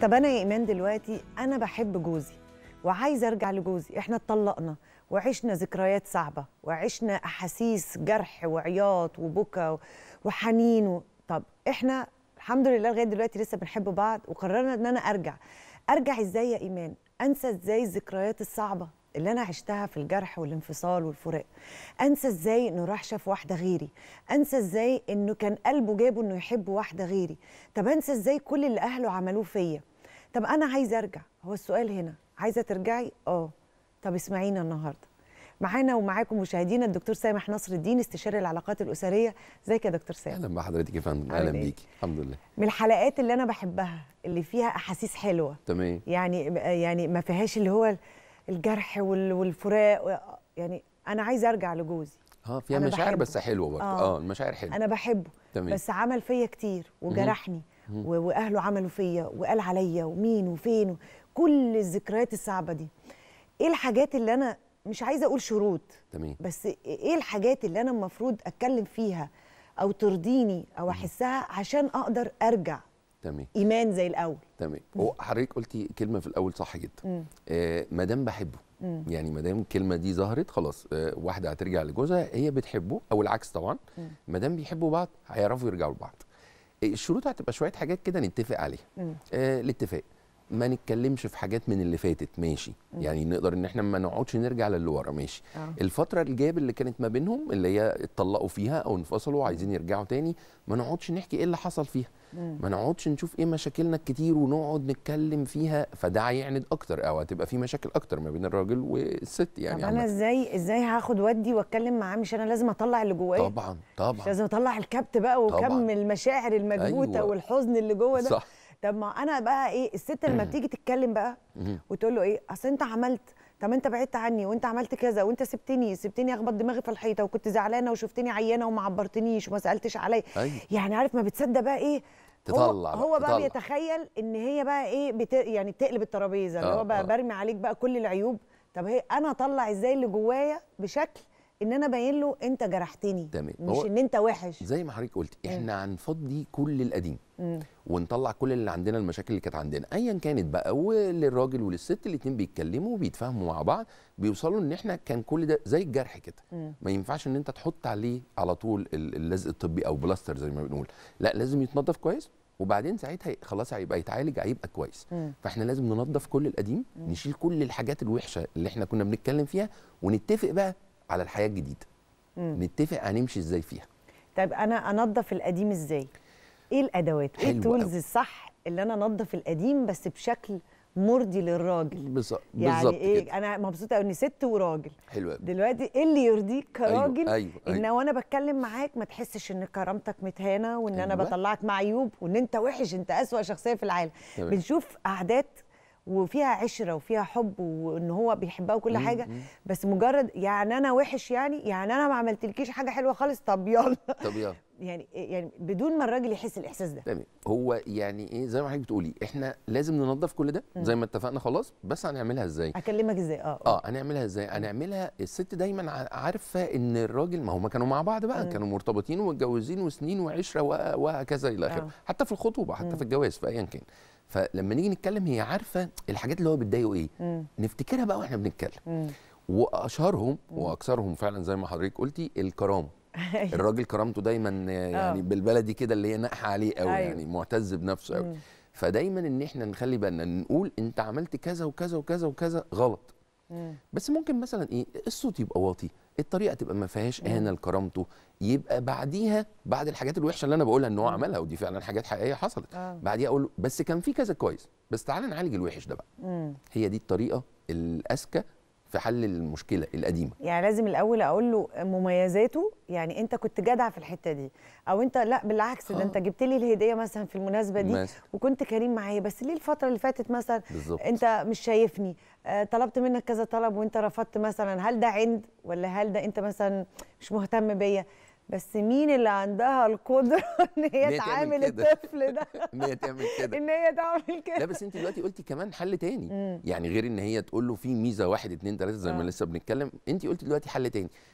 طب انا يا ايمان دلوقتي انا بحب جوزي وعايزه ارجع لجوزي احنا اتطلقنا وعشنا ذكريات صعبه وعشنا احاسيس جرح وعياط وبكا وحنين و... طب احنا الحمد لله لغايه دلوقتي لسه بنحب بعض وقررنا ان انا ارجع ارجع ازاي يا ايمان انسى ازاي الذكريات الصعبه اللي انا عشتها في الجرح والانفصال والفراق انسى ازاي انه راح شاف واحده غيري انسى ازاي انه كان قلبه جابه انه يحب واحده غيري طب انسى ازاي كل اللي اهله عملوه فيا طب انا عايزه ارجع هو السؤال هنا عايزه ترجعي اه طب اسمعينا النهارده معانا ومعاكم مشاهدينا الدكتور سامح نصر الدين استشاري العلاقات الاسريه ازيك يا دكتور سامح اهلا بحضرتك يا فندم عامل اهلا إيه؟ بيكي الحمد لله من الحلقات اللي انا بحبها اللي فيها احاسيس حلوه تمام يعني يعني ما فيهاش اللي هو الجرح وال- والفراق يعني انا عايزه ارجع لجوزي اه فيها أنا مشاعر بحبه. بس حلوه برضه آه. اه المشاعر حلوه انا بحبه تمام. بس عمل فيا كتير وجرحني و- واهله عملوا فيا وقال عليا ومين وفين و- كل الذكريات الصعبه دي ايه الحاجات اللي انا مش عايزه اقول شروط تمام بس ايه الحاجات اللي انا المفروض اتكلم فيها او ترضيني او احسها عشان اقدر ارجع تمام ايمان زي الاول تمام هو حضرتك قلتي كلمه في الاول صح جدا آه ما دام بحبه يعني ما دام الكلمه دي ظهرت خلاص آه واحده هترجع لجوزها هي بتحبه او العكس طبعا ما دام بيحبوا بعض هيعرفوا يرجعوا لبعض آه، الشروط هتبقى شويه حاجات كده نتفق عليها آه الاتفاق ما نتكلمش في حاجات من اللي فاتت ماشي يعني نقدر ان احنا ما نقعدش نرجع للي ورا ماشي آه. الفتره الجاب اللي كانت ما بينهم اللي هي اتطلقوا فيها او انفصلوا وعايزين يرجعوا تاني ما نقعدش نحكي ايه اللي حصل فيها ما نقعدش نشوف ايه مشاكلنا الكتير ونقعد نتكلم فيها فده هيعند اكتر او هتبقى في مشاكل اكتر ما بين الراجل والست يعني طب انا عامة. ازاي ازاي هاخد ودي واتكلم معاه مش انا لازم اطلع اللي جوايا طبعا مش طبعا لازم اطلع الكبت بقى طبعاً. وكم المشاعر المكبوته أيوة. والحزن اللي جوه ده صح طب ما انا بقى ايه الست لما بتيجي تتكلم بقى مهم. وتقول له ايه اصل انت عملت طب انت بعدت عني وانت عملت كذا وانت سبتني سبتني اخبط دماغي في الحيطه وكنت زعلانه وشفتني عيانه وما عبرتنيش وما سالتش عليا أيوة. يعني عارف ما بتصدق بقى ايه هو, تطلع بقى، هو بقى تطلع. بيتخيل ان هي بقى ايه بت... يعني بتقلب الترابيزه اللي آه، هو بقى آه. برمي عليك بقى كل العيوب طب هي انا اطلع ازاي اللي جوايا بشكل ان انا باين له انت جرحتني تمام. مش هو- ان انت وحش زي ما حضرتك قلت احنا هنفضي كل القديم ونطلع كل اللي عندنا المشاكل اللي كانت عندنا ايا كانت بقى وللراجل وللست الاتنين بيتكلموا وبيتفاهموا مع بعض بيوصلوا ان احنا كان كل ده زي الجرح كده ما ينفعش ان انت تحط عليه على طول ال- اللزق الطبي او بلاستر زي ما بنقول لا لازم يتنضف كويس وبعدين ساعتها ي- خلاص هيبقى يتعالج هيبقى كويس فاحنا لازم ننظف كل القديم نشيل كل الحاجات الوحشه اللي احنا كنا بنتكلم فيها ونتفق بقى على الحياه الجديده نتفق هنمشي ازاي فيها طيب انا انظف القديم ازاي ايه الادوات ايه حلو التولز أوي. الصح اللي انا انظف القديم بس بشكل مرضي للراجل بالظبط يعني بالظبط ايه كده انا مبسوطه اني ست وراجل حلو قوي دلوقتي ايه اللي يرضيك كراجل أيوة، ان أيوة. وانا بتكلم معاك ما تحسش ان كرامتك متهانه وان انا أيوة. بطلعك مع عيوب وان انت وحش انت اسوأ شخصيه في العالم تمام. بنشوف قعدات وفيها عشره وفيها حب وان هو بيحبها وكل حاجه بس مجرد يعني انا وحش يعني يعني انا ما عملتلكيش حاجه حلوه خالص طب يلا طب يلا يعني يعني بدون ما الراجل يحس الاحساس ده تمام هو يعني ايه زي ما حضرتك بتقولي احنا لازم ننظف كل ده زي ما اتفقنا خلاص بس هنعملها ازاي اكلمك ازاي اه اه هنعملها ازاي هنعملها الست دايما ع- عارفه ان الراجل ما هم كانوا مع بعض بقى كانوا مرتبطين ومتجوزين وسنين وعشره وه- وهكذا الى اخره آه. حتى في الخطوبه حتى في الجواز في ايا كان فلما نيجي نتكلم هي عارفه الحاجات اللي هو بتضايقه ايه نفتكرها بقى واحنا بنتكلم واشهرهم واكثرهم فعلا زي ما حضرتك قلتي الكرامه الراجل كرامته دايما يعني آه. بالبلدي كده اللي هي ناقحه عليه قوي أيوة. يعني معتز بنفسه قوي فدايما ان احنا نخلي بالنا نقول انت عملت كذا وكذا وكذا وكذا غلط بس ممكن مثلا ايه الصوت يبقى واطي الطريقه تبقى ما فيهاش اهانه لكرامته يبقى بعديها بعد الحاجات الوحشه اللي انا بقولها ان هو عملها ودي فعلا حاجات حقيقيه حصلت آه. بعديها اقول له بس كان في كذا كويس بس تعالى نعالج الوحش ده بقى هي دي الطريقه الاذكى في حل المشكله القديمه يعني لازم الاول اقول له مميزاته يعني انت كنت جدع في الحته دي او انت لا بالعكس ده آه. انت جبت لي الهديه مثلا في المناسبه دي مثلا. وكنت كريم معايا بس ليه الفتره اللي فاتت مثلا بالظبط. انت مش شايفني آه طلبت منك كذا طلب وانت رفضت مثلا هل ده عند ولا هل ده انت مثلا مش مهتم بيا بس مين اللي عندها القدره ان هي هي تعمل تعامل كده. الطفل ده ان هي تعمل كده ان هي تعمل لا كده بس انت دلوقتي قلتي كمان حل تاني يعني غير ان هي تقول له في ميزه واحد اتنين تلاته زي ما آه. لسه بنتكلم انت قلتي دلوقتي حل تاني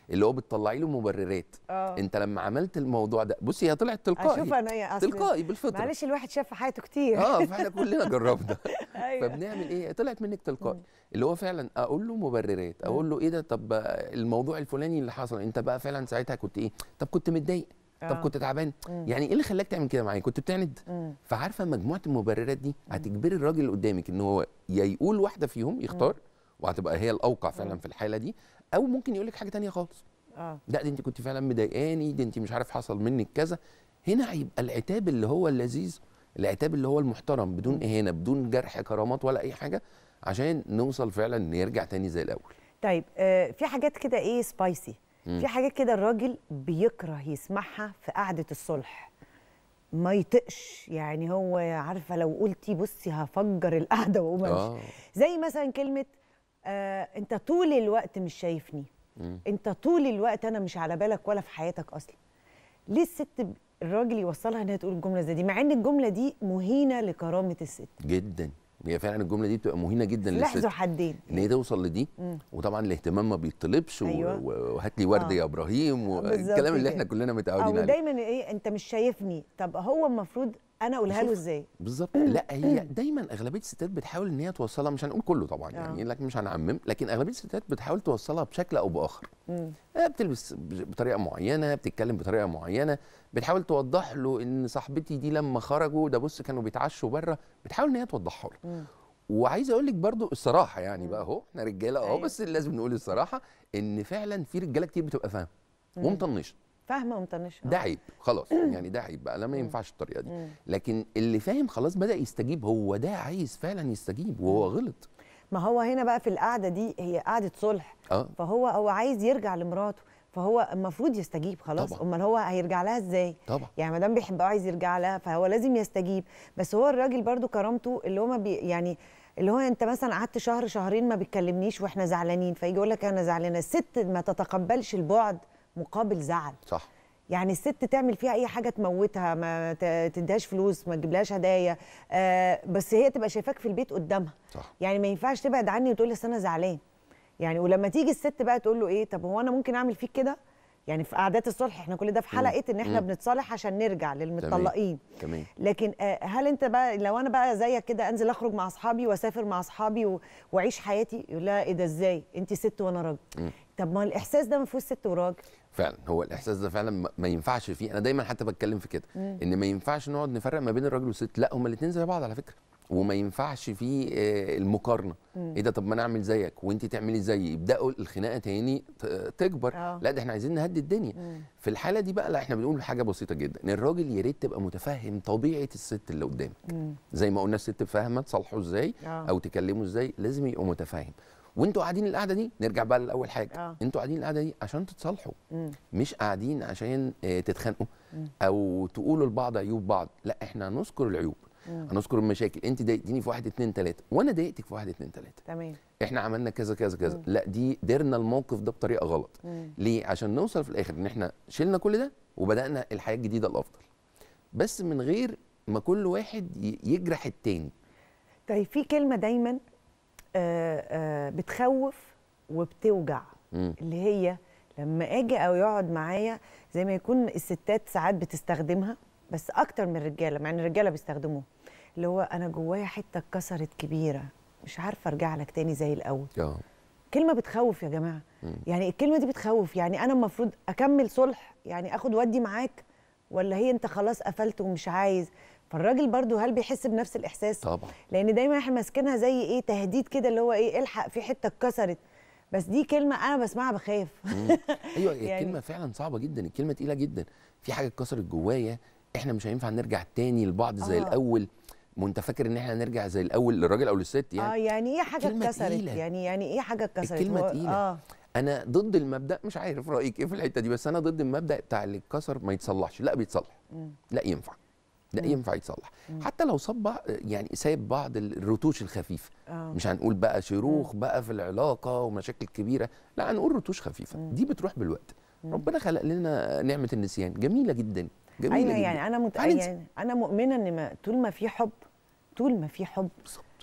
اللي هو بتطلعي له مبررات اه انت لما عملت الموضوع ده بصي هي طلعت تلقائي اشوف انا يا اصل تلقائي بالفطره معلش الواحد شاف في حياته كتير اه فاحنا كلنا جربنا ايوه فبنعمل ايه طلعت منك تلقائي اللي هو فعلا اقول له مبررات اقول له ايه ده طب الموضوع الفلاني اللي حصل انت بقى فعلا ساعتها كنت ايه طب كنت متضايق طب آه. كنت تعبان مم. يعني ايه اللي خلاك تعمل كده معايا كنت بتعند مم. فعارفه مجموعه المبررات دي هتجبري الراجل اللي قدامك ان هو يا يقول واحده فيهم يختار وهتبقى هي الاوقع فعلا في الحاله دي او ممكن يقول لك حاجه تانية خالص اه لا دي انت كنت فعلا مضايقاني دي انت مش عارف حصل منك كذا هنا هيبقى العتاب اللي هو اللذيذ العتاب اللي هو المحترم بدون اهانه بدون جرح كرامات ولا اي حاجه عشان نوصل فعلا نرجع تاني زي الاول طيب آه في حاجات كده ايه سبايسي مم. في حاجات كده الراجل بيكره يسمعها في قعده الصلح ما يطقش يعني هو عارفه لو قلتي بصي هفجر القعده واقوم امشي اه زي مثلا كلمه آه انت طول الوقت مش شايفني مم. انت طول الوقت انا مش على بالك ولا في حياتك اصلا ليه الست ب- الراجل يوصلها انها تقول الجمله زي دي مع ان الجمله دي مهينه لكرامه الست جدا هي فعلا الجمله دي بتبقى مهينه جدا سلاح ذو للست حدين ان هي توصل لدي مم. وطبعا الاهتمام ما بيطلبش و- أيوة. و- وهات لي ورد آه. يا ابراهيم بالظبط والكلام اللي كده. احنا كلنا او متعودين عليه دايما ايه انت مش شايفني طب هو المفروض انا اقولها له شوف. ازاي بالظبط لا هي دايما اغلبيه الستات بتحاول ان هي توصلها مش هنقول كله طبعا آه. يعني لكن مش هنعمم لكن اغلبيه الستات بتحاول توصلها بشكل او باخر مم. آه، بتلبس بطريقه معينه بتتكلم بطريقه معينه بتحاول توضح له ان صاحبتي دي لما خرجوا ده بص كانوا بيتعشوا بره بتحاول ان هي توضحها له مم. وعايز اقول لك برضو الصراحه يعني بقى اهو احنا رجاله اهو أيوة. بس لازم نقول الصراحه ان فعلا في رجاله كتير بتبقى فاهمه ومطنشه فاهمه ومطنشه ده عيب خلاص يعني ده عيب بقى لا ما ينفعش الطريقه دي لكن اللي فاهم خلاص بدا يستجيب هو ده عايز فعلا يستجيب وهو غلط ما هو هنا بقى في القعده دي هي قعده صلح اه فهو هو عايز يرجع لمراته فهو المفروض يستجيب خلاص طبعا. امال هو هيرجع لها ازاي طبعا يعني ما دام بيحبها وعايز يرجع لها فهو لازم يستجيب بس هو الراجل برضو كرامته اللي هو ما بي يعني اللي هو انت مثلا قعدت شهر شهرين ما بتكلمنيش واحنا زعلانين فيجي يقول لك انا زعلانه الست ما تتقبلش البعد مقابل زعل صح يعني الست تعمل فيها اي حاجه تموتها ما ت- تديهاش فلوس ما تجيبلهاش هدايا آه بس هي تبقى شايفاك في البيت قدامها صح يعني ما ينفعش تبعد عني وتقول لي أصل انا زعلان يعني ولما تيجي الست بقى تقول له ايه طب هو انا ممكن اعمل فيك كده يعني في قعدات الصلح احنا كل ده في حلقه ان احنا مم. بنتصالح عشان نرجع للمطلقين تمام لكن آه، هل انت بقى لو انا بقى زيك كده انزل اخرج مع اصحابي واسافر مع اصحابي و- واعيش حياتي يقول لها ايه ده ازاي انت ست وانا راجل مم. طب ما الاحساس ده ما فيهوش ست وراجل فعلا هو الاحساس ده فعلا ما- ما ينفعش فيه انا دايما حتى بتكلم في كده ان ما ينفعش نقعد نفرق ما بين الراجل والست لا هما الاثنين زي بعض على فكره وما ينفعش فيه آه، المقارنه ايه ده طب ما انا اعمل زيك وانت تعملي زيي يبداوا الخناقه تاني ت- تكبر آه. لا ده احنا عايزين نهدي الدنيا مم. في الحاله دي بقى لا احنا بنقول حاجه بسيطه جدا ان الراجل يا ريت تبقى متفهم طبيعه الست اللي قدامك مم. زي ما قلنا الست فاهمه تصالحوا ازاي آه. او تكلموا ازاي لازم يبقى متفاهم وانتوا قاعدين القعده دي نرجع بقى لاول حاجه آه. انتوا قاعدين القعده دي عشان تتصالحوا مم. مش قاعدين عشان آه، تتخانقوا مم. او تقولوا لبعض عيوب بعض لا احنا هنذكر العيوب مم. هنذكر المشاكل انت ضايقتيني في واحد اتنين تلاته وانا ضايقتك في واحد اتنين تلاته تمام احنا عملنا كذا كذا كذا لا دي ديرنا الموقف ده بطريقه غلط مم. ليه عشان نوصل في الاخر ان احنا شلنا كل ده وبدانا الحياه الجديده الافضل بس من غير ما كل واحد ي- يجرح التاني طيب في كلمه دايما آه آه بتخوف وبتوجع مم. اللي هي لما اجي او يقعد معايا زي ما يكون الستات ساعات بتستخدمها بس اكتر من الرجاله مع ان الرجاله بيستخدموها اللي هو انا جوايا حته اتكسرت كبيره مش عارفه ارجع لك تاني زي الاول اه كلمه بتخوف يا جماعه مم. يعني الكلمه دي بتخوف يعني انا المفروض اكمل صلح يعني اخد ودي معاك ولا هي انت خلاص قفلت ومش عايز فالراجل برضو هل بيحس بنفس الاحساس طبعا لان دايما احنا ماسكينها زي ايه تهديد كده اللي هو ايه الحق في حته اتكسرت بس دي كلمه انا بسمعها بخاف مم. ايوه هي يعني- الكلمه فعلا صعبه جدا الكلمه تقيله جدا في حاجه اتكسرت جوايا احنا مش هينفع نرجع تاني لبعض زي آه. الاول وانت فاكر ان احنا نرجع زي الاول للراجل او للست اه يعني يعني ايه حاجه كلمة اتكسرت تقيلة. يعني يعني ايه حاجه اتكسرت الكلمة هو- تقيلة. اه انا ضد المبدا مش عارف رايك ايه في الحته دي بس انا ضد المبدا بتاع اللي اتكسر ما يتصلحش لا بيتصلح مم. لا ينفع لا مم. ينفع يتصلح حتى لو صاب بعض- يعني سايب بعض الرتوش الخفيفه اه مش هنقول بقى شروخ بقى في العلاقه ومشاكل كبيره لا هنقول رتوش خفيفه دي بتروح بالوقت ربنا خلق لنا نعمه النسيان جميله جدا جميله ايوه جدا يعني انا مت... تعالي ننسى. يعني انا مؤمنه ان ما طول ما في حب طول ما في حب بالظبط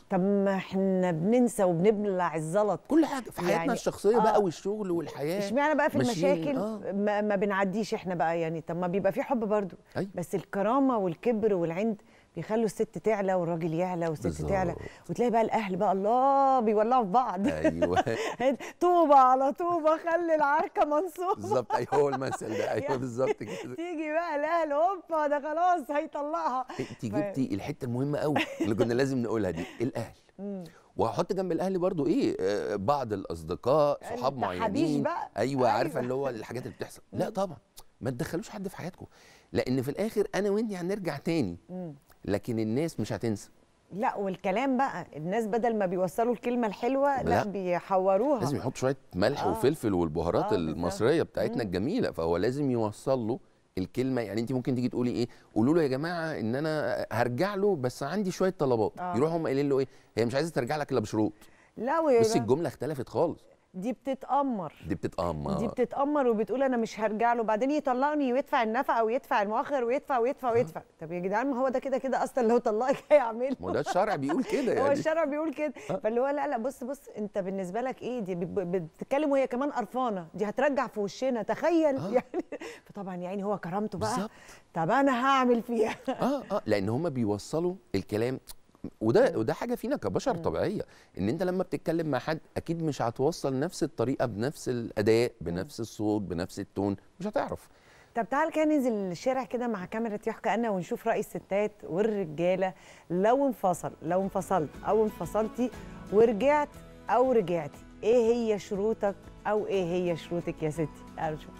طب ما احنا بننسى وبنبلع الزلط كل حاجه في حياتنا يعني- الشخصيه آه. بقى والشغل والحياه اشمعنى بقى في ماشيين، المشاكل آه. ما, ما بنعديش احنا بقى يعني طب ما بيبقى في حب برضو أيوة. بس الكرامه والكبر والعند بيخلوا الست تعلى والراجل يعلى والست بالظبط. تعلى وتلاقي بقى الاهل بقى الله بيولعوا في بعض ايوه طوبه على طوبه خلي العركه منصوبه بالظبط ايوه هو المثل ده ايوه يعني بالظبط كده تيجي بقى الاهل هوبا ده خلاص هيطلقها انت جبتي الحته المهمه قوي اللي كنا لازم نقولها دي الاهل وهحط جنب الاهل برضو ايه آه، بعض الاصدقاء صحاب التحابيش معينين بقى. ايوه عارفه أيوة. اللي هو الحاجات اللي بتحصل لا طبعا ما تدخلوش حد في حياتكم لان في الاخر انا وانت هنرجع تاني لكن الناس مش هتنسى لا والكلام بقى الناس بدل ما بيوصلوا الكلمه الحلوه لا, لا. بيحوروها لازم يحط شويه ملح آه. وفلفل والبهارات آه، بالظبط. المصريه بتاعتنا الجميله فهو لازم يوصل له الكلمه يعني انت ممكن تيجي تقولي ايه قولوا له يا جماعه ان انا هرجع له بس عندي شويه طلبات آه. يروحوا هم قايلين له ايه هي مش عايزه ترجع لك الا بشروط لا ويبقى بصي الجمله اختلفت خالص دي بتتأمر دي بتتأمر دي بتتأمر وبتقول انا مش هرجع له بعدين يطلقني ويدفع النفقه ويدفع المؤخر ويدفع ويدفع ويدفع طب يا جدعان ما هو ده كده كده اصلا لو طلقك هيعمله ما هو ده الشرع بيقول كده هو يعني الشرع بيقول كده آه. فاللي هو لا لا بص بص انت بالنسبه لك ايه دي بت- بتتكلم وهي كمان قرفانه دي هترجع في وشنا تخيل آه. يعني فطبعا يعني هو كرامته بقى بالظبط. طب انا هعمل فيها اه اه لان هم بيوصلوا الكلام وده وده حاجه فينا كبشر طبيعيه ان انت لما بتتكلم مع حد اكيد مش هتوصل نفس الطريقه بنفس الاداء بنفس الصوت بنفس التون مش هتعرف طب تعال كده ننزل الشارع كده مع كاميرا يحكى أنا ونشوف رأي الستات والرجالة لو انفصل لو انفصلت أو انفصلتي ورجعت أو رجعتي إيه هي شروطك أو إيه هي شروطك يا ستي تعالوا نشوف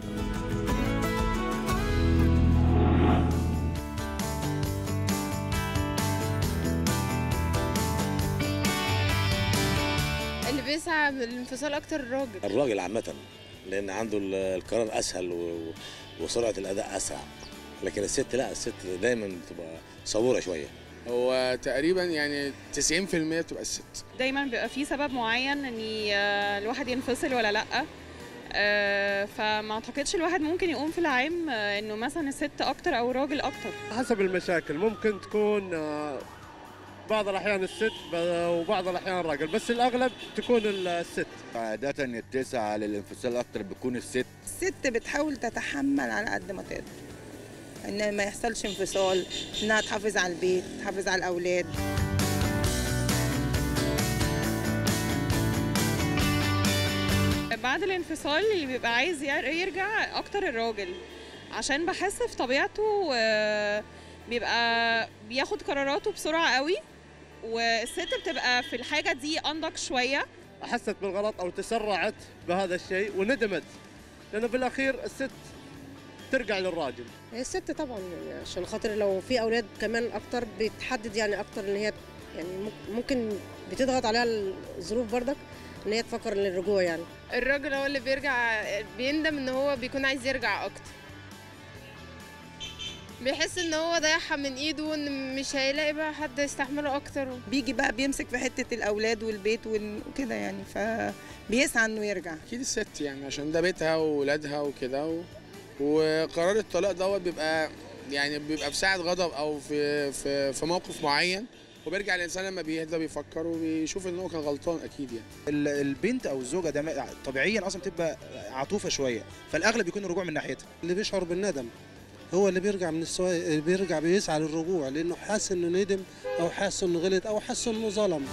اللي بيسعى للانفصال اكتر الراجل الراجل عامة لأن عنده ال- القرار أسهل و- و- وسرعة الأداء أسرع لكن الست لا الست دايما بتبقى صبورة شوية هو تقريبا يعني 90% بتبقى الست دايما بيبقى في سبب معين ان ي- الواحد ينفصل ولا لا آه، فما اعتقدش الواحد ممكن يقوم في العام آه، انه مثلا الست اكتر او الراجل اكتر حسب المشاكل ممكن تكون آه، بعض الأحيان الست ب- وبعض الأحيان الرجل بس الأغلب تكون الست عادة يتسع للانفصال أكتر بتكون الست الست بتحاول تتحمل على قد ما تقدر ان ما يحصلش انفصال انها تحافظ على البيت تحافظ على الاولاد بعد الانفصال اللي بيبقى عايز ير- يرجع اكتر الراجل عشان بحس في طبيعته آه، بيبقى بياخد قراراته بسرعة قوي والست بتبقى في الحاجة دي أنضج شوية حست بالغلط أو تسرعت بهذا الشيء وندمت لأنه في الأخير الست ترجع للراجل الست طبعا يعني عشان خاطر لو في اولاد كمان اكتر بتحدد يعني اكتر ان هي يعني ممكن- ممكن بتضغط عليها الظروف برضك ان هي تفكر للرجوع يعني الراجل هو اللي بيرجع بيندم ان هو بيكون عايز يرجع اكتر بيحس ان هو ضيعها من ايده وان مش هيلاقي بقى حد يستحمله اكتر بيجي بقى بيمسك في حته الاولاد والبيت وال- وكده يعني فبيسعى انه يرجع اكيد الست يعني عشان ده بيتها وولادها وكده و... وقرار الطلاق دوت بيبقى يعني بيبقى في ساعة غضب او في في في موقف معين وبيرجع الانسان لما بيهدى بيفكر وبيشوف ان هو كان غلطان اكيد يعني ال- البنت او الزوجه ده م- طبيعيا اصلا بتبقى عاطوفه شويه فالاغلب بيكون الرجوع من ناحيتها اللي بيشعر بالندم هو اللي بيرجع من السواق بيرجع بيسعى للرجوع لانه حاسس انه ندم او حاسس انه غلط او حاسس انه ظلم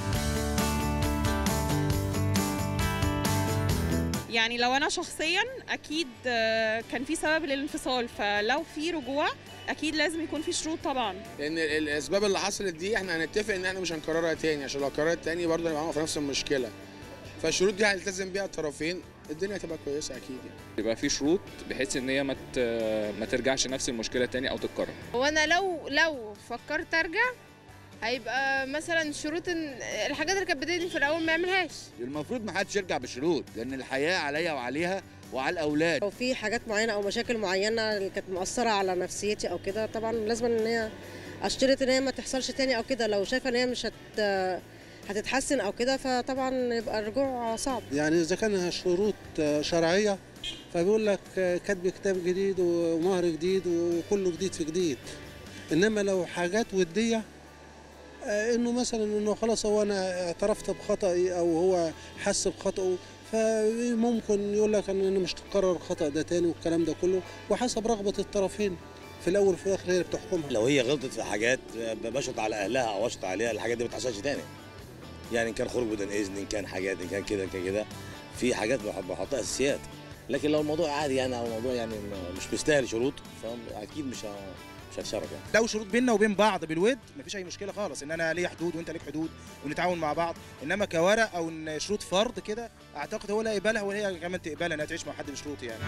يعني لو أنا شخصيا أكيد آه، كان في سبب للانفصال فلو في رجوع أكيد لازم يكون في شروط طبعا لان ال- الاسباب اللي حصلت دي احنا هنتفق ان احنا مش هنكررها تاني عشان لو كررت تاني برضه هنبقى في نفس المشكله فالشروط دي هنلتزم بيها الطرفين الدنيا هتبقى كويسه اكيد يعني يبقى في شروط بحيث ان هي ما ت- ما ترجعش نفس المشكله تاني او تتكرر وانا لو لو فكرت ارجع هيبقى مثلا شروط إن الحاجات اللي كانت بتضايقني في الاول ما يعملهاش المفروض ما حدش يرجع بشروط لأن الحياة عليا وعليها وعلى الأولاد لو في حاجات معينه او مشاكل معينه اللي كانت مؤثره على نفسيتي او كده طبعا لازم ان هي اشترط ان هي ما تحصلش تاني او كده لو شايفه ان هي مش هت هتتحسن او كده فطبعا يبقى الرجوع صعب يعني اذا كان شروط آه، شرعيه فبيقول لك آه، كتب كتاب جديد ومهر جديد وكله جديد في جديد انما لو حاجات وديه آه، انه مثلا انه خلاص هو انا اعترفت بخطئي او هو حس بخطئه فممكن يقول لك ان انا مش تكرر الخطا ده تاني والكلام ده كله وحسب رغبه الطرفين في الاول وفي الاخر هي اللي بتحكمها لو هي غلطت في حاجات بشط على اهلها او اشط عليها الحاجات دي ما تحصلش تاني يعني ان كان خروج بدون اذن ان كان حاجات ان كان كده ان كان كده في حاجات بح- بحطها اساسيات لكن لو الموضوع عادي يعني او الموضوع يعني م- مش مستاهل شروط فاكيد مش ه- مش هتشارك يعني لو شروط بيننا وبين بعض بالود مفيش اي مشكله خالص ان انا ليا حدود وانت ليك حدود ونتعاون مع بعض انما كورق او إن شروط فرض كده اعتقد هو لا يقبلها وهي كمان تقبلها انها تعيش مع حد بشروط يعني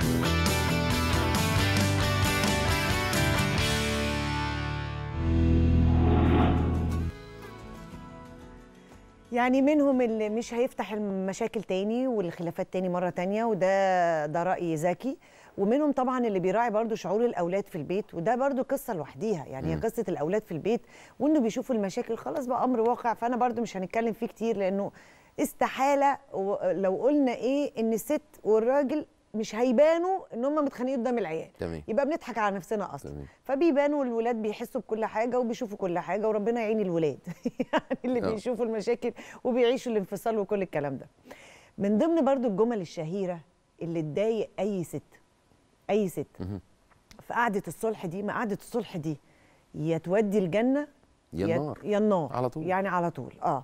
يعني منهم اللي مش هيفتح المشاكل تاني والخلافات تاني مرة تانية وده ده رأي ذكي ومنهم طبعا اللي بيراعي برضو شعور الأولاد في البيت وده برضو قصة لوحديها يعني هي مم. قصة الأولاد في البيت وإنه بيشوفوا المشاكل خلاص بقى أمر واقع فأنا برضو مش هنتكلم فيه كتير لأنه استحالة و- لو قلنا إيه إن الست والراجل مش هيبانوا ان هم متخانقين قدام العيال تمام يبقى بنضحك على نفسنا اصلا تمام. فبيبانوا الولاد بيحسوا بكل حاجه وبيشوفوا كل حاجه وربنا يعين الولاد يعني اللي آه. بيشوفوا المشاكل وبيعيشوا الانفصال وكل الكلام ده من ضمن برضو الجمل الشهيره اللي تضايق اي ست اي ست في قعده الصلح دي ما قعده الصلح دي يا تودي الجنه يا النار. يا النار على طول. يعني على طول اه,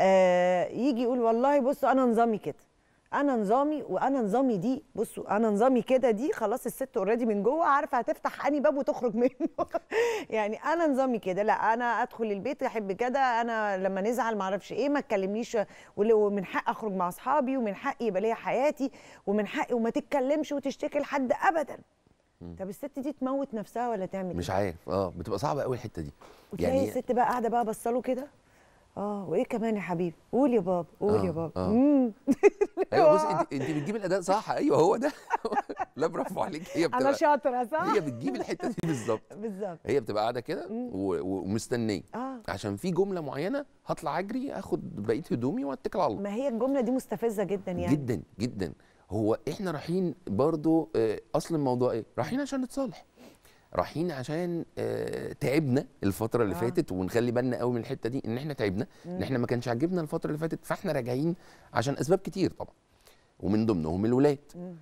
آه يجي يقول والله بصوا انا نظامي كده انا نظامي وانا نظامي دي بصوا انا نظامي كده دي خلاص الست اوريدي من جوه عارفه هتفتح اني باب وتخرج منه يعني انا نظامي كده لا انا ادخل البيت احب كده انا لما نزعل ما اعرفش ايه ما تكلمنيش ول- ومن حق اخرج مع اصحابي ومن حقي يبقى ليا حياتي ومن حقي وما تتكلمش وتشتكي لحد ابدا طب الست دي تموت نفسها ولا تعمل مش إيه؟ عارف اه بتبقى صعبه قوي الحته دي وتلاقي يعني الست بقى قاعده بقى بصله كده اه وايه كمان يا حبيبي قول يا بابا قول يا آه، بابا آه. مم. ايوه بص انت انت بتجيب الاداء صح ايوه هو ده لا برافو عليك هي انا بتبقى شاطره صح هي بتجيب الحته دي بالظبط بالظبط هي بتبقى قاعده كده و- و- ومستنيه آه. عشان في جمله معينه هطلع اجري اخد بقيه هدومي واتكل على الله ما هي الجمله دي مستفزه جدا يعني جدا جدا هو احنا رايحين برضو آه، اصل الموضوع ايه رايحين عشان نتصالح رايحين عشان آه، تعبنا الفتره اللي آه. فاتت ونخلي بالنا قوي من الحته دي ان احنا تعبنا ان مم. احنا ما كانش عاجبنا الفتره اللي فاتت فاحنا راجعين عشان اسباب كتير طبعا ومن ضمنهم الولاد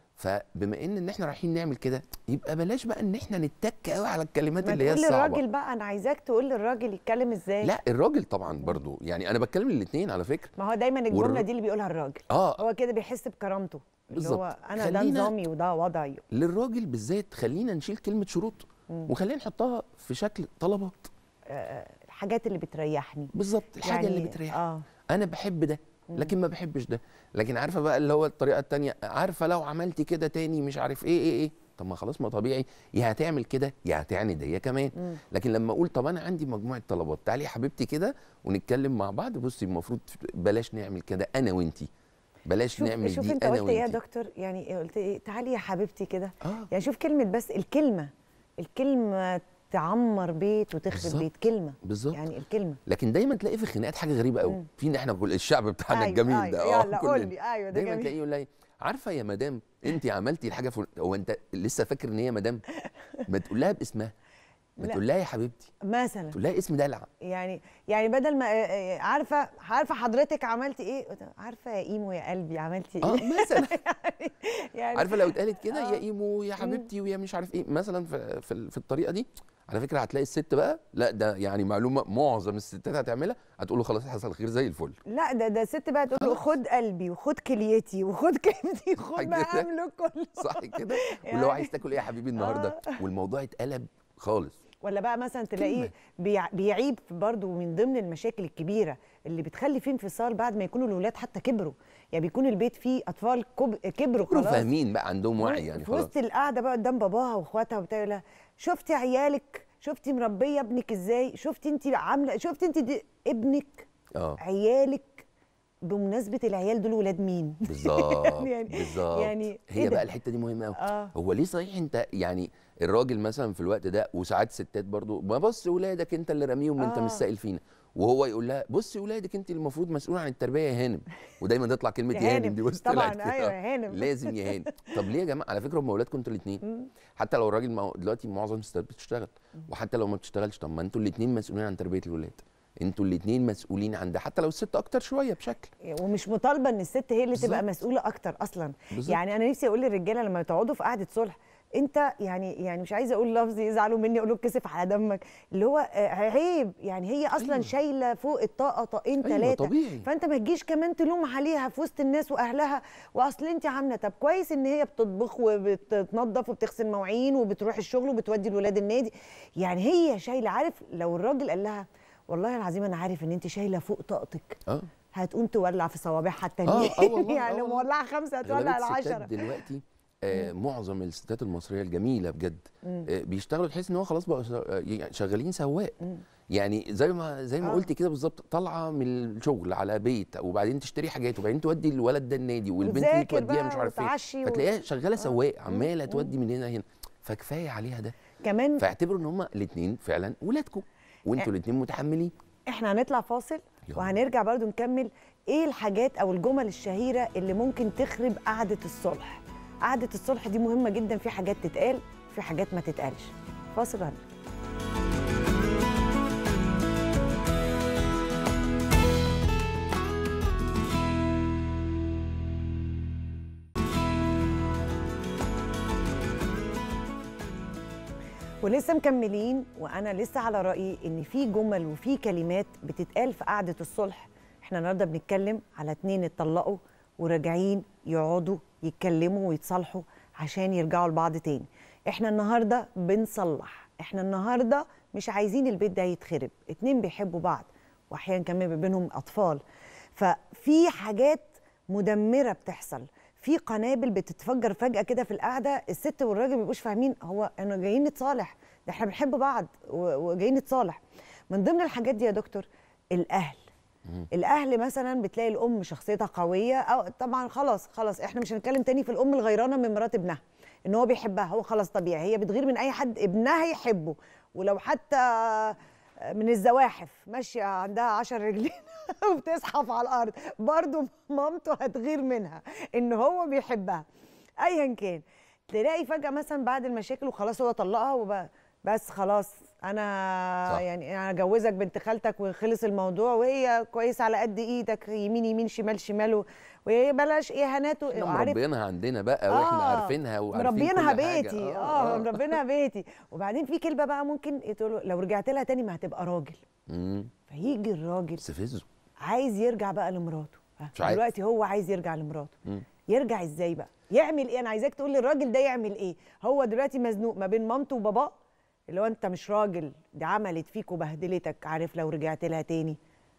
فبما ان ان احنا رايحين نعمل كده يبقى بلاش بقى ان احنا نتك قوي على الكلمات ما اللي هي تقول الصعبه للراجل بقى انا عايزاك تقول للراجل يتكلم ازاي لا الراجل طبعا برضو يعني انا بتكلم الاثنين على فكره ما هو دايما الجمله والر- دي اللي بيقولها الراجل اه هو كده بيحس بكرامته اللي بالظبط. هو انا ده خلينا- نظامي وده وضعي للراجل بالذات خلينا نشيل كلمه شروط مم. وخلينا نحطها في شكل طلبات آه، الحاجات اللي بتريحني بالظبط الحاجه اللي يعني- بتريحك اه انا بحب ده مم. لكن ما بحبش ده لكن عارفه بقى اللي هو الطريقه التانية عارفه لو عملتي كده تاني مش عارف ايه ايه ايه طب ما خلاص ما طبيعي يا هتعمل كده يا هتعند هي كمان مم. لكن لما اقول طب انا عندي مجموعه طلبات تعالي يا حبيبتي كده ونتكلم مع بعض بصي المفروض بلاش نعمل كده انا وانتي بلاش شوف نعمل شوف دي انت انا قلت ايه يا وانتي دكتور يعني قلت ايه تعالي يا حبيبتي كده آه. يعني شوف كلمه بس الكلمه الكلمه تعمر بيت وتخرب بالظبط. بيت كلمه بالظبط يعني الكلمه لكن دايما تلاقي في الخناقات حاجه غريبه قوي مم. فينا احنا كل الشعب بتاعنا أيوة، الجميل أيوة، ده يلا قول كلنا. لي، أيوة، ده دايما جميل. تلاقيه يقول لي عارفه يا مدام انت عملتي الحاجه فل... هو انت لسه فاكر ان هي مدام ما تقول لها باسمها ما لا. تقول لها يا حبيبتي مثلا تقول لها اسم دلع يعني يعني بدل ما آه، آه، عارفه عارفه حضرتك عملتي ايه عارفه يا ايمو يا قلبي عملتي ايه اه مثلا يعني عارفه لو اتقالت كده يا ايمو يا حبيبتي ويا مش عارف ايه مثلا في في, ال- في الطريقه دي على فكره هتلاقي الست بقى لا ده يعني معلومه معظم الستات هتعملها هتقول له خلاص حصل خير زي الفل لا ده ده ست بقى تقول له خد قلبي وخد كليتي وخد كلمتي خد حاجة بقى كده. املك كله صح كده يعني- ولو عايز تاكل ايه يا حبيبي النهارده آه. والموضوع اتقلب خالص ولا بقى مثلا تلاقيه بيع- بيعيب برضه من ضمن المشاكل الكبيره اللي بتخلي فيه انفصال بعد ما يكونوا الاولاد حتى كبروا يعني بيكون البيت فيه اطفال كب- كبروا كانوا خلاص فاهمين بقى عندهم وعي يعني في خلاص وسط القعده بقى قدام باباها واخواتها وبتاع يقول لها شفتي عيالك شفتي مربيه ابنك ازاي شفتي انت عامله شفتي انت دي ابنك اه عيالك بمناسبه العيال دول ولاد مين بالظبط يعني بالظبط يعني إيه هي ده؟ بقى الحته دي مهمه قوي آه. هو ليه صحيح انت يعني الراجل مثلا في الوقت ده وساعات ستات برضو ما بص ولادك انت اللي راميهم انت آه. مش سائل فينا وهو يقول لها بصي ولادك انت المفروض مسؤول عن التربيه يا هانم ودايما تطلع كلمه يا يا هانم. هانم دي بص طبعاً، طلعت كده. أيوة يا هانم. لازم يا هانم طب ليه يا جماعه على فكره هم اولادكم انتوا الاثنين حتى لو الراجل ما هو دلوقتي معظم الستات بتشتغل وحتى لو ما بتشتغلش طب ما انتوا الاثنين مسؤولين عن تربيه الولاد انتوا الاثنين مسؤولين عن ده حتى لو الست اكتر شويه بشكل ومش مطالبه ان الست هي اللي تبقى بالظبط. مسؤوله اكتر اصلا بالظبط. يعني انا نفسي اقول للرجاله لما تقعدوا في قعده صلح انت يعني يعني مش عايزه اقول لفظ يزعلوا مني اقول له اتكسف على دمك اللي هو آه، عيب يعني هي اصلا أيوة. شايله فوق الطاقه طاقين أيوة، ثلاثه طبيعي. فانت ما تجيش كمان تلوم عليها في وسط الناس واهلها واصل انت عامله طب كويس ان هي بتطبخ وبتنظف وبتغسل مواعين وبتروح الشغل وبتودي الولاد النادي يعني هي شايله عارف لو الراجل قال لها والله العظيم انا عارف ان انت شايله فوق طاقتك اه هتقوم تولع في صوابعها التانية آه، آه والله، آه يعني والله. مولعة خمسة هتولع أغلبية الستات العشرة دلوقتي آه معظم الستات المصريه الجميله بجد مم. آه بيشتغلوا تحس ان هو خلاص بقوا شا- آه، يعني شغالين سواق مم. يعني زي ما زي ما آه. قلت كده بالظبط طالعه من الشغل على بيت وبعدين تشتري حاجات وبعدين تودي الولد ده النادي والبنت دي وتذاكر توديها بقى مش عارف وتعشي فين و- فتلاقيها شغاله آه. سواق مم. عماله مم. تودي من هنا هنا فكفايه عليها ده كمان فاعتبروا ان هما الاثنين فعلا ولادكم وانتوا الاثنين متحملين احنا هنطلع فاصل وهنرجع برضو نكمل ايه الحاجات او الجمل الشهيرة اللي ممكن تخرب قعدة الصلح قعدة الصلح دي مهمة جدا في حاجات تتقال في حاجات ما تتقالش فاصل وهنرجع ولسه مكملين وانا لسه على رايي ان في جمل وفي كلمات بتتقال في قعده الصلح احنا النهارده بنتكلم على اتنين اتطلقوا وراجعين يقعدوا يتكلموا ويتصالحوا عشان يرجعوا لبعض تاني احنا النهارده بنصلح احنا النهارده مش عايزين البيت ده يتخرب اتنين بيحبوا بعض واحيانا كمان بيبقى بينهم اطفال ففي حاجات مدمره بتحصل في قنابل بتتفجر فجاه كده في القعده الست والراجل ما بيبقوش فاهمين هو احنا جايين نتصالح ده احنا بنحب بعض و- وجايين نتصالح من ضمن الحاجات دي يا دكتور الاهل الاهل مثلا بتلاقي الام شخصيتها قويه او طبعا خلاص خلاص احنا مش هنتكلم تاني في الام الغيرانه من مرات ابنها ان هو بيحبها هو خلاص طبيعي هي بتغير من اي حد ابنها يحبه ولو حتى من الزواحف ماشيه عندها عشر رجلين وبتزحف على الارض برضه مامته هتغير منها ان هو بيحبها ايا كان تلاقي فجاه مثلا بعد المشاكل وخلاص هو طلقها وبقى بس خلاص انا صح. يعني انا اجوزك بنت خالتك وخلص الموضوع وهي كويسه على قد ايدك يمين يمين شمال شمال و- وهي بلاش اهانات و- احنا وعارف مربينها عندنا بقى واحنا آه، عارفينها وعارفين مربينها كل حاجة. بيتي اه مربينها بيتي وبعدين في كلمه بقى ممكن تقول له لو رجعت لها تاني ما هتبقى راجل مم. فيجي الراجل استفزه عايز يرجع بقى لمراته ها، مش عارف. دلوقتي هو عايز يرجع لمراته مم. يرجع ازاي بقى يعمل ايه انا عايزاك تقول للراجل ده يعمل ايه هو دلوقتي مزنوق ما بين مامته وباباه اللي هو انت مش راجل دي عملت فيك وبهدلتك عارف لو رجعت لها تاني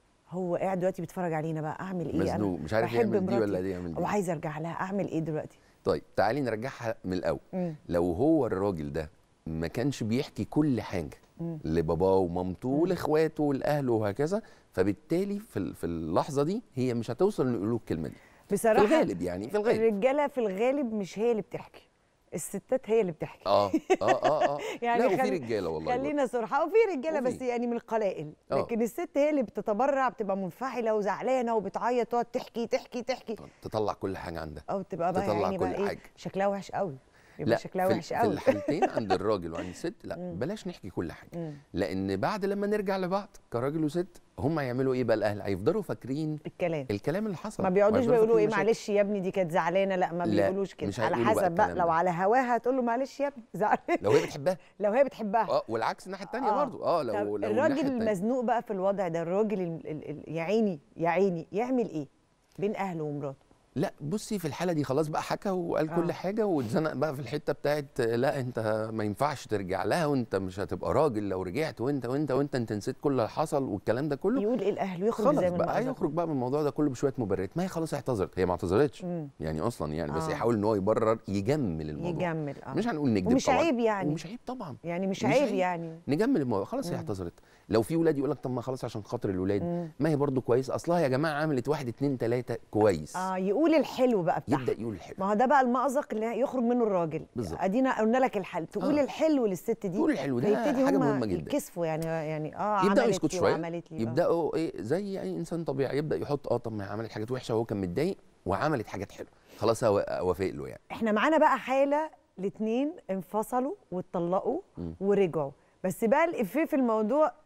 هو قاعد دلوقتي بيتفرج علينا بقى اعمل ايه مزنوق، انا مش عارف بحب يعمل دي مراتي ولا دي يعمل دي. وعايز ارجع لها اعمل ايه دلوقتي طيب تعالي نرجعها من الاول مم. لو هو الراجل ده ما كانش بيحكي كل حاجه مم. لباباه ومامته ولاخواته ولاهله وهكذا فبالتالي في ال- في اللحظه دي هي مش هتوصل انه يقولوا الكلمه دي بصراحه في الغالب يعني في الغالب الرجاله في الغالب مش هي اللي بتحكي الستات هي اللي بتحكي اه اه اه اه يعني لا وفي خلي- رجاله والله برضه. خلينا صراحه وفي رجاله وفي. بس يعني من القلائل آه. لكن الست هي اللي بتتبرع بتبقى منفعله وزعلانه وبتعيط تقعد تحكي تحكي تحكي تطلع كل حاجه عندها او تبقى بقى تطلع يعني بقى كل ايه حاجة. شكلها وحش قوي يبقى لا شكلها في, ال- وحش في قوي الحالتين عند الراجل وعند الست لا بلاش نحكي كل حاجه مم. لان بعد لما نرجع لبعض كراجل وست هم هيعملوا ايه بقى الاهل هيفضلوا فاكرين الكلام الكلام اللي حصل ما بيقعدوش وهيفضلوا بيقولوا ايه فاكرين المشاكل. معلش يا ابني دي كانت زعلانه لا ما لا، بيقولوش كده مش على هيقولوا بقى حسب بقى الكلام لو ده. على هواها هتقول له معلش يا ابني زعلانه لو هي بتحبها لو هي بتحبها اه والعكس الناحيه الثانيه آه. برضو اه لو طب لو الناحية الراجل التانية. المزنوق بقى في الوضع ده الراجل ال- ال- ال- يا عيني يا عيني يعمل ايه بين اهله ومراته لا بصي في الحاله دي خلاص بقى حكى وقال آه. كل حاجه واتزنق بقى في الحته بتاعت لا انت ما ينفعش ترجع لها وانت مش هتبقى راجل لو رجعت وانت وانت وانت انت نسيت كل اللي حصل والكلام ده كله يقول ايه الاهل ويخرج خلاص ازاي من بقى المأزق هيخرج بقى من الموضوع ده كله بشويه مبررات ما هي خلاص اعتذرت هي ما اعتذرتش مم. يعني اصلا يعني بس آه. يحاول ان هو يبرر يجمل الموضوع يجمل اه مش هنقول نكذب ومش طبعا عيب يعني ومش عيب طبعا يعني مش, مش عيب عيب. يعني نجمل الموضوع خلاص هي مم. اعتذرت لو في ولاد يقول لك طب ما خلاص عشان خاطر الولاد مم. ما هي برضو كويس اصلها يا جماعه عملت واحد اتنين تلاته كويس اه يقول الحلو بقى بتاعها يبدا يقول الحلو ما هو ده بقى المأزق اللي يخرج منه الراجل بالظبط. ادينا قلنا لك الحل تقول آه. الحلو للست دي تقول الحلو ده فيبتدي حاجة هما مهمة جدا. يتكسفوا يعني يعني اه يبداوا عملت يسكتوا لي شويه وعملت لي آه. يبداوا ايه زي اي انسان طبيعي يبدا يحط اه طب ما هي عملت حاجات وحشه وهو كان متضايق وعملت حاجات حلوه خلاص هو وافق له يعني احنا معانا بقى حاله الاتنين انفصلوا واتطلقوا مم. ورجعوا بس بقى الافيه في الموضوع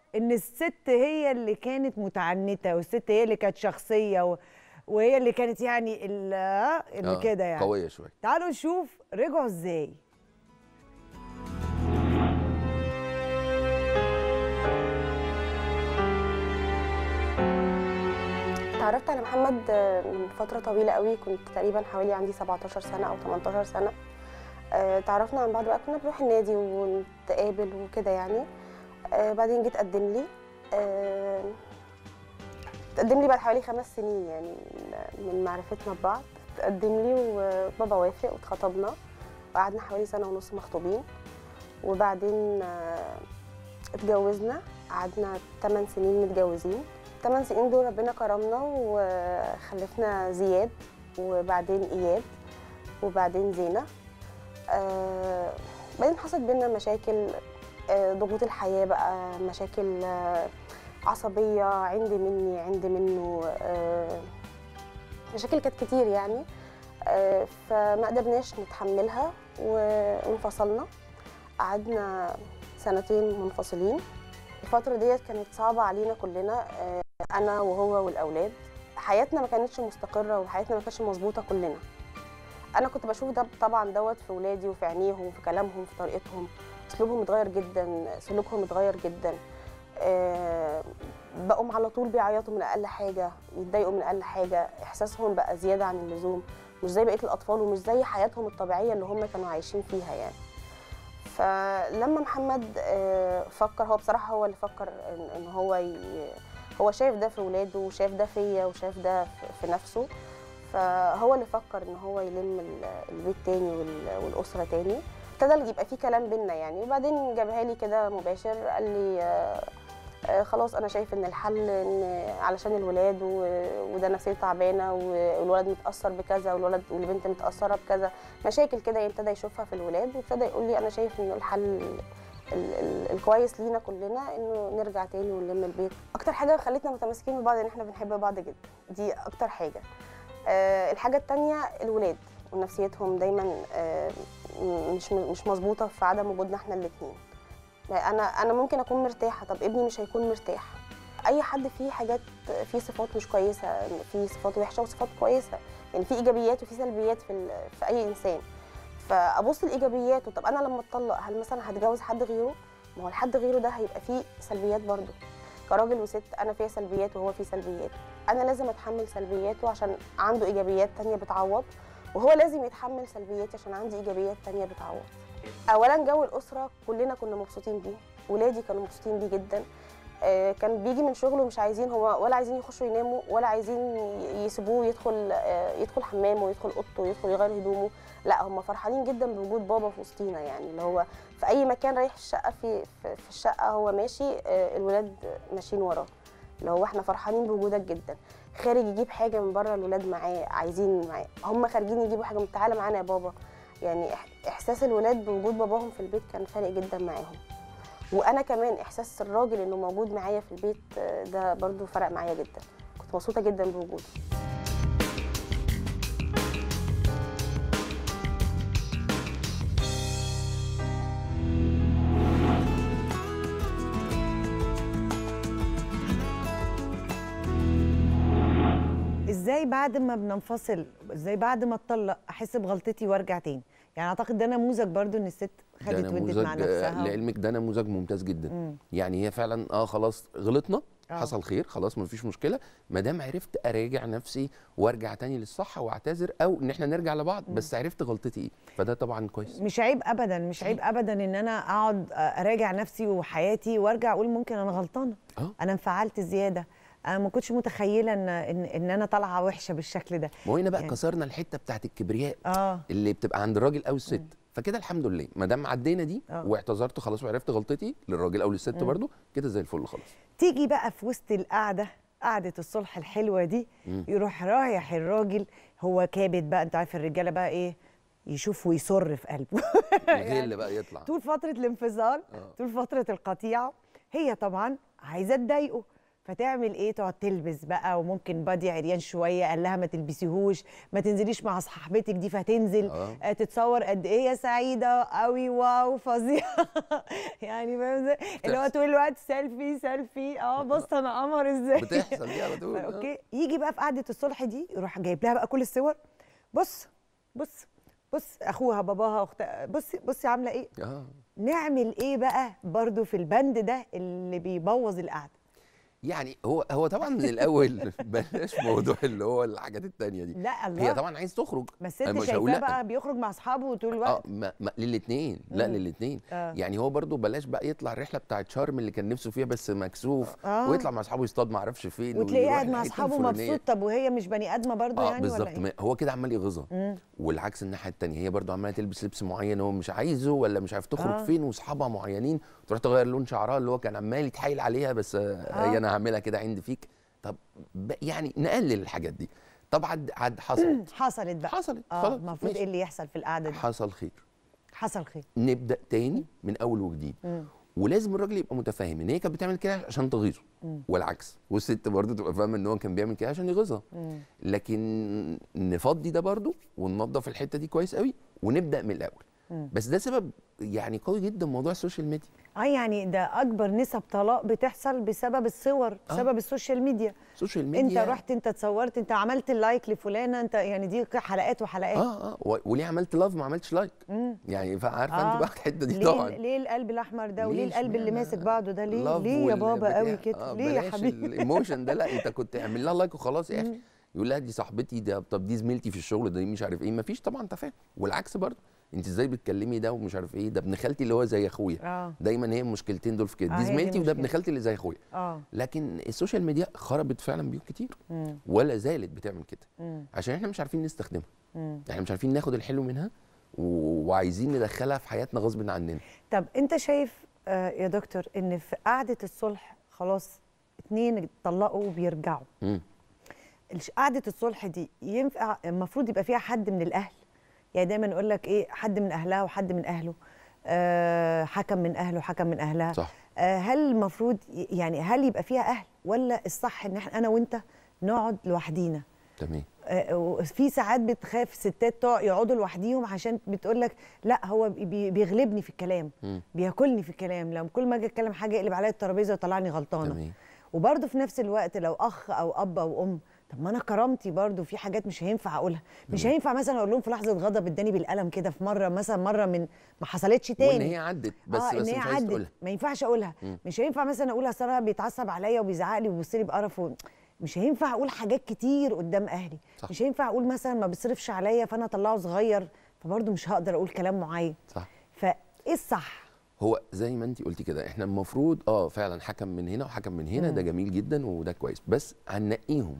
ان الست هي اللي كانت متعنته والست هي اللي كانت شخصيه و... وهي اللي كانت يعني ال- آه، اللي آه، كده يعني قويه شويه تعالوا نشوف رجعوا ازاي اتعرفت على محمد آه، من فترة طويلة قوي كنت تقريبا حوالي عندي 17 سنة أو 18 سنة آه، تعرفنا عن بعض بقى كنا بنروح النادي ونتقابل وكده يعني آه، بعدين جيت قدم لي آه، تقدم لي بعد حوالي خمس سنين يعني من- من معرفتنا ببعض تقدم لي وبابا وافق واتخطبنا وقعدنا حوالي سنة ونص مخطوبين وبعدين آه، اتجوزنا قعدنا 8 سنين متجوزين 8 سنين دول ربنا كرمنا وخلفنا زياد وبعدين اياد وبعدين زينة آه بعدين حصلت بينا مشاكل آه ضغوط الحياة بقى مشاكل آه عصبية عندي مني عندي منه آه مشاكل كانت كتير يعني آه فما قدرناش نتحملها وانفصلنا قعدنا سنتين منفصلين الفترة ديت كانت صعبة علينا كلنا آه، أنا وهو والأولاد حياتنا ما كانتش مستقرة وحياتنا ما كانتش مظبوطة كلنا أنا كنت بشوف ده طبعا دوت في ولادي وفي عينيهم وفي كلامهم في طريقتهم أسلوبهم اتغير جدا سلوكهم اتغير جدا آه، بقوا على طول بيعيطوا من أقل حاجة يتضايقوا من أقل حاجة إحساسهم بقى زيادة عن اللزوم مش زي بقية الأطفال ومش زي حياتهم الطبيعية اللي هم كانوا عايشين فيها يعني فلما محمد آه، فكر هو بصراحة هو اللي فكر إن إن هو ي... هو شايف ده في ولاده وشايف ده فيا وشايف ده في- في نفسه فهو اللي فكر إن هو يلم ال- البيت تاني وال- والأسرة تاني ابتدى يبقى في كلام بينا يعني وبعدين جابها لي كده مباشر قال لي آه، آه، خلاص انا شايف ان الحل ان علشان الولاد و- وده نفسيته تعبانه والولد متاثر بكذا والولد والبنت متاثره بكذا مشاكل كده ابتدى يشوفها في الولاد وابتدى يقول لي انا شايف انه الحل ال- ال- الكويس لينا كلنا انه نرجع تاني ونلم البيت اكتر حاجه خلتنا متماسكين ببعض ان احنا بنحب بعض جدا دي اكتر حاجه آه، الحاجه التانية الولاد ونفسيتهم دايما آه، م- مش مش مظبوطه في عدم وجودنا احنا الاثنين انا انا ممكن اكون مرتاحه طب ابني مش هيكون مرتاح اي حد فيه حاجات فيه صفات مش كويسه فيه صفات وحشه وصفات كويسه يعني في ايجابيات وفي سلبيات في ال- في اي انسان فابص لايجابياته طب انا لما اتطلق هل مثلا هتجوز حد غيره ما هو الحد غيره ده هيبقى فيه سلبيات برضه كراجل وست انا فيها سلبيات وهو فيه سلبيات انا لازم اتحمل سلبياته عشان عنده ايجابيات تانية بتعوض وهو لازم يتحمل سلبياتي عشان عندي ايجابيات تانية بتعوض اولا جو الاسره كلنا كنا مبسوطين بيه ولادي كانوا مبسوطين بيه جدا آه، كان بيجي من شغله مش عايزين هو ولا عايزين يخشوا يناموا ولا عايزين ي- يسيبوه يدخل آه، يدخل حمامه ويدخل اوضته ويدخل يغير هدومه لا هم فرحانين جدا بوجود بابا في وسطينا يعني اللي هو في اي مكان رايح الشقه في في في الشقه هو ماشي آه، الولاد ماشيين وراه اللي هو احنا فرحانين بوجودك جدا خارج يجيب حاجه من بره الولاد معاه عايزين معاه هم خارجين يجيبوا حاجه من تعالى معانا يا بابا يعني إح- احساس الولاد بوجود باباهم في البيت كان فارق جدا معاهم وانا كمان احساس الراجل انه موجود معايا في البيت آه، ده برضو فرق معايا جدا كنت مبسوطه جدا بوجوده ازاي بعد ما بننفصل ازاي بعد ما اتطلق احس بغلطتي وارجع تاني يعني اعتقد ده نموذج برضو ان الست ده خدت ودت نموذج مع آه، نفسها لعلمك ده نموذج ممتاز جدا مم. يعني هي فعلا اه خلاص غلطنا آه. حصل خير خلاص مفيش مشكله ما دام عرفت اراجع نفسي وارجع تاني للصح واعتذر او ان احنا نرجع لبعض بس عرفت غلطتي ايه فده طبعا كويس مش عيب ابدا مش عيب ابدا ان انا اقعد اراجع نفسي وحياتي وارجع اقول ممكن انا غلطانه آه. انا انفعلت زياده انا ما كنتش متخيله ان ان, إن انا طالعه وحشه بالشكل ده ما هو هنا بقى يعني- كسرنا الحته بتاعت الكبرياء اه اللي بتبقى عند الراجل او الست فكده الحمد لله ما دام عدينا دي آه. واعتذرت خلاص وعرفت غلطتي للراجل او للست مم. برضو كده زي الفل خلاص تيجي بقى في وسط القعده قعده الصلح الحلوه دي مم. يروح رايح الراجل هو كابت بقى انت عارف الرجاله بقى ايه يشوف ويصر في قلبه الغل بقى يطلع طول فتره الانفصال آه. طول فتره القطيعه هي طبعا عايزه تضايقه فتعمل ايه تقعد تلبس بقى وممكن بادي عريان شويه قال لها ما تلبسيهوش ما تنزليش مع صاحبتك دي فتنزل آه. آه. تتصور قد ايه يا سعيده قوي واو فظيعه يعني فاهم ازاي اللي هو طول الوقت سيلفي سيلفي اه بص انا قمر ازاي بتحصل دي على طول، آه. اوكي يجي بقى في قعده الصلح دي يروح جايب لها بقى كل الصور بص بص بص اخوها باباها اخت بصي بصي عامله ايه اه نعمل ايه بقى برضو في البند ده اللي بيبوظ القعده يعني هو هو طبعا من الاول بلاش موضوع اللي هو الحاجات التانية دي لا الله هي طبعا عايز تخرج ما الست أنا مش هقول شايفاه لأ. بقى بيخرج مع اصحابه طول اه الوقت ما ما للاثنين لا مم. للاثنين آه. يعني هو برضو بلاش بقى يطلع الرحله بتاعت شرم اللي كان نفسه فيها بس مكسوف آه. ويطلع مع اصحابه يصطاد ما اعرفش فين وتلاقيه ويروح قاعد مع الحتة اصحابه الفلانية. مبسوط طب وهي مش بني ادمه برضو اه يعني بالظبط ولا ما- ايه هو كده عمال يغيظها مم. والعكس الناحيه التانية هي برضو عماله تلبس لبس معين هو مش عايزه ولا مش عارف تخرج آه. فين واصحابها معينين تروح تغير لون شعرها اللي هو كان عمال يتحايل عليها بس آه. آه. هي انا هعملها كده عندي فيك طب ب- يعني نقلل الحاجات دي طب عد عد حصلت حصلت بقى حصلت اه خلاص المفروض ماشي. ايه اللي يحصل في القعده دي حصل خير حصل خير نبدا تاني من اول وجديد مم. ولازم الراجل يبقى متفاهم ان هي كانت بتعمل كده عشان تغيظه مم. والعكس والست برضه تبقى فاهمه ان هو كان بيعمل كده عشان يغيظها مم. لكن نفضي ده برضه وننظف الحته دي كويس قوي ونبدا من الاول مم. بس ده سبب يعني قوي جدا موضوع السوشيال ميديا اه يعني ده اكبر نسب طلاق بتحصل بسبب الصور آه. بسبب السوشيال ميديا السوشيال انت ميديا رحت انت اتصورت انت عملت اللايك لفلانه انت يعني دي حلقات وحلقات اه اه و- وليه عملت لاف ما عملتش لايك مم. يعني فا- عارفه آه. انت بقى الحته دي ليه طبعا ليه القلب الاحمر ده وليه ليه القلب اللي اشمعنى ماسك بعضه ده ليه love ليه يا وال- بابا بتاع- قوي كده آه ليه يا بلاش حبيبي الايموشن ده لا انت كنت اعمل لها لايك وخلاص يا اخي مم. يقول لها دي صاحبتي ده طب دي زميلتي في الشغل ده مش عارف ايه مفيش طبعا تفاهم والعكس برضه انت ازاي بتكلمي ده ومش عارف ايه ده ابن خالتي اللي هو زي اخويا اه دايما هي المشكلتين دول في كده آه، دي هي دي زميلتي وده ابن المشكلة. خالتي اللي زي اخويا اه لكن السوشيال ميديا خربت فعلا بيوت كتير مم. ولا زالت بتعمل كده مم. عشان احنا مش عارفين نستخدمها مم. احنا مش عارفين ناخد الحلو منها و- وعايزين ندخلها في حياتنا غصب عننا طب انت شايف آه يا دكتور ان في قعده الصلح خلاص اتنين اتطلقوا وبيرجعوا مم. الش- قعده الصلح دي ينفع المفروض يبقى فيها حد من الاهل يعني دايما يقول لك ايه حد من اهلها وحد من اهله آه حكم من اهله وحكم من اهلها صح آه هل المفروض ي- يعني هل يبقى فيها اهل ولا الصح ان احنا انا وانت نقعد لوحدينا تمام آه، وفي ساعات بتخاف ستات تقع- يقعدوا لوحديهم عشان بتقول لك لا هو بي- بيغلبني في الكلام مم. بياكلني في الكلام لما كل ما اجي اتكلم حاجه يقلب عليا الترابيزه ويطلعني غلطانه تمام وبرده في نفس الوقت لو اخ او اب او ام طب ما انا كرامتي برضو في حاجات مش هينفع اقولها مش مم. هينفع مثلا اقول لهم في لحظه غضب اداني بالقلم كده في مره مثلا مره من ما حصلتش تاني وان هي عدت بس اه بس ان هي مش عايز عدت تقولها ما ينفعش اقولها مم. مش هينفع مثلا اقول اصل أنا بيتعصب عليا وبيزعق لي وبيبص لي بقرف و... مش هينفع اقول حاجات كتير قدام اهلي صح. مش هينفع اقول مثلا ما بيصرفش عليا فانا اطلعه صغير فبرضه مش هقدر اقول كلام معين صح فايه الصح هو زي ما انت قلتي كده احنا المفروض اه فعلا حكم من هنا وحكم من هنا مم. ده جميل جدا وده كويس بس هننقيهم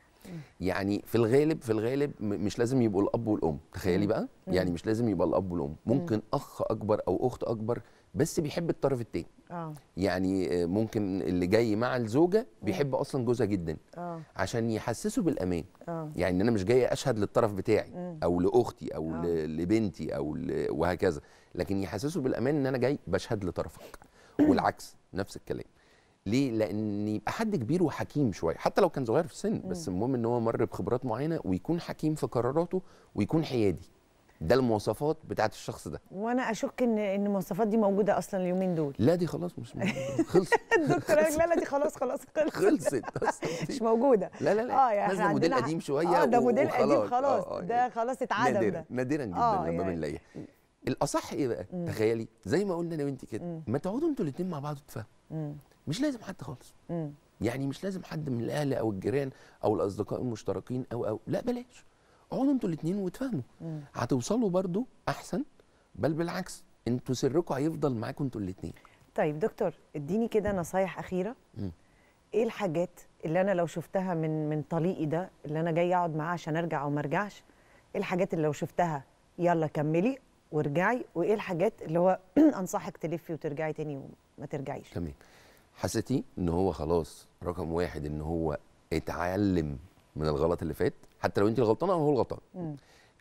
يعني في الغالب في الغالب م- مش لازم يبقوا الاب والام تخيلي مم. بقى مم. يعني مش لازم يبقى الاب والام ممكن اخ اكبر او اخت اكبر بس بيحب الطرف التاني اه يعني آه، ممكن اللي جاي مع الزوجه بيحب اصلا جوزها جدا اه عشان يحسسه بالامان اه يعني انا مش جاي اشهد للطرف بتاعي مم. او لاختي او آه. ل- لبنتي او ل- وهكذا لكن يحسسه بالامان ان انا جاي بشهد لطرفك والعكس نفس الكلام ليه لان يبقى حد كبير وحكيم شويه حتى لو كان صغير في السن بس المهم ان هو مر بخبرات معينه ويكون حكيم في قراراته ويكون حيادي ده المواصفات بتاعت الشخص ده وانا اشك ان ان المواصفات دي موجوده اصلا اليومين دول لا دي خلاص مش موجودة. خلصت الدكتور قال لا لا دي خلاص خلاص خلصت خلصت أصلاً دي. مش موجوده لا لا لا اه يعني نازله إحنا موديل عندنا- قديم شويه اه ده و- موديل قديم وخلاص. خلاص آه، آه، ده خلاص اتعدم نادرا ده نادرا جدا آه، لما يعني. بنلاقيها الاصح ايه بقى مم. تخيلي زي ما قلنا انا وانت كده مم. ما تقعدوا انتوا الاثنين مع بعض تتفاهموا مم. مش لازم حد خالص مم. يعني مش لازم حد من الاهل او الجيران او الاصدقاء المشتركين او او لا بلاش اقعدوا انتوا الاثنين وتفاهموا مم. هتوصلوا برضو احسن بل بالعكس انتوا سركم هيفضل معاكم انتوا الاثنين طيب دكتور اديني كده نصايح اخيره مم. ايه الحاجات اللي انا لو شفتها من من طليقي ده اللي انا جاي اقعد معاه عشان ارجع او ما ارجعش ايه الحاجات اللي لو شفتها يلا كملي وارجعي وايه الحاجات اللي هو انصحك تلفي وترجعي تاني وما ترجعيش تمام حسيتي ان هو خلاص رقم واحد ان هو اتعلم من الغلط اللي فات حتى لو انت الغلطانه او هو الغلطان مم.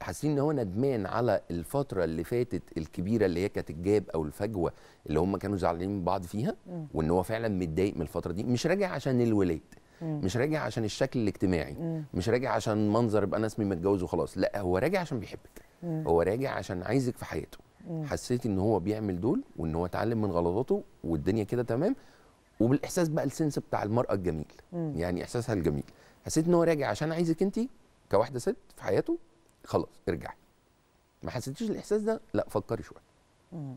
حاسين ان هو ندمان على الفتره اللي فاتت الكبيره اللي هي كانت الجاب او الفجوه اللي هم كانوا زعلانين من بعض فيها مم. وان هو فعلا متضايق من الفتره دي مش راجع عشان الولاد مم. مش راجع عشان الشكل الاجتماعي مم. مش راجع عشان منظر يبقى انا اسمي متجوز وخلاص لا هو راجع عشان بيحبك مم. هو راجع عشان عايزك في حياته مم. حسيت ان هو بيعمل دول وان هو اتعلم من غلطاته والدنيا كده تمام وبالاحساس بقى السنس بتاع المراه الجميل مم. يعني احساسها الجميل حسيت ان هو راجع عشان عايزك انت كواحده ست في حياته خلاص ارجعي ما حسيتيش الاحساس ده لا فكري شويه مم.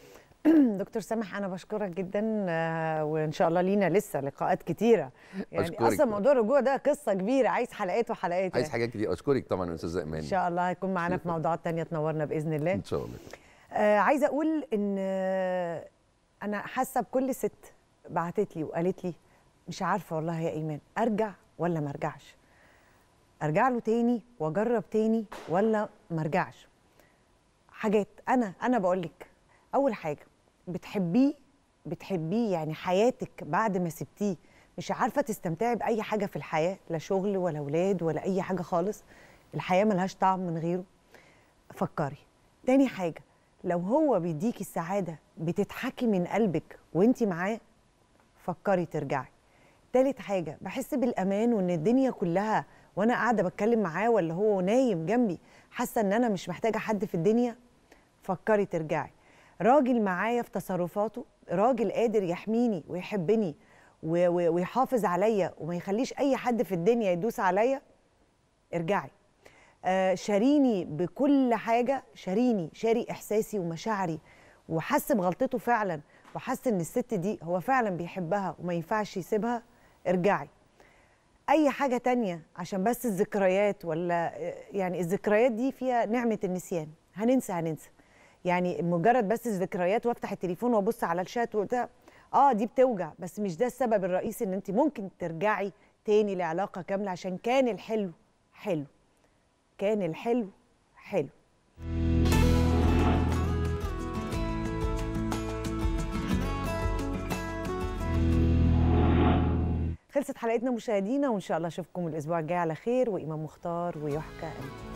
دكتور سامح انا بشكرك جدا آه، وان شاء الله لينا لسه لقاءات كتيره يعني أشكرك اصلا طبعا. موضوع الرجوع ده قصه كبيره عايز حلقات وحلقات عايز يعني. حاجات كتير اشكرك طبعا يا استاذه ايمان ان شاء الله هيكون معانا في موضوعات تانية تنورنا باذن الله ان شاء الله آه عايزه اقول ان آه، انا حاسه بكل ست بعتت لي وقالت لي مش عارفه والله يا ايمان ارجع ولا ما ارجعش ارجع له تاني واجرب تاني ولا ما ارجعش حاجات انا انا بقول لك اول حاجه بتحبيه بتحبيه يعني حياتك بعد ما سبتيه مش عارفه تستمتعي باي حاجه في الحياه لا شغل ولا اولاد ولا اي حاجه خالص الحياه ملهاش طعم من غيره فكري تاني حاجه لو هو بيديكي السعاده بتضحكي من قلبك وانتي معاه فكري ترجعي تالت حاجه بحس بالامان وان الدنيا كلها وانا قاعده بتكلم معاه ولا هو نايم جنبي حاسه ان انا مش محتاجه حد في الدنيا فكري ترجعي راجل معايا في تصرفاته راجل قادر يحميني ويحبني و- و- ويحافظ عليا وما يخليش اي حد في الدنيا يدوس عليا ارجعي آه، شاريني بكل حاجه شاريني شاري احساسي ومشاعري وحس بغلطته فعلا وحس ان الست دي هو فعلا بيحبها وما ينفعش يسيبها ارجعي اي حاجه تانية عشان بس الذكريات ولا آه، يعني الذكريات دي فيها نعمه النسيان هننسى هننسى يعني مجرد بس الذكريات وافتح التليفون وابص على الشات وبتاع اه دي بتوجع بس مش ده السبب الرئيسي ان انت ممكن ترجعي تاني لعلاقه كامله عشان كان الحلو حلو كان الحلو حلو خلصت حلقتنا مشاهدينا وان شاء الله اشوفكم الاسبوع الجاي على خير وايمان مختار ويحكى أمين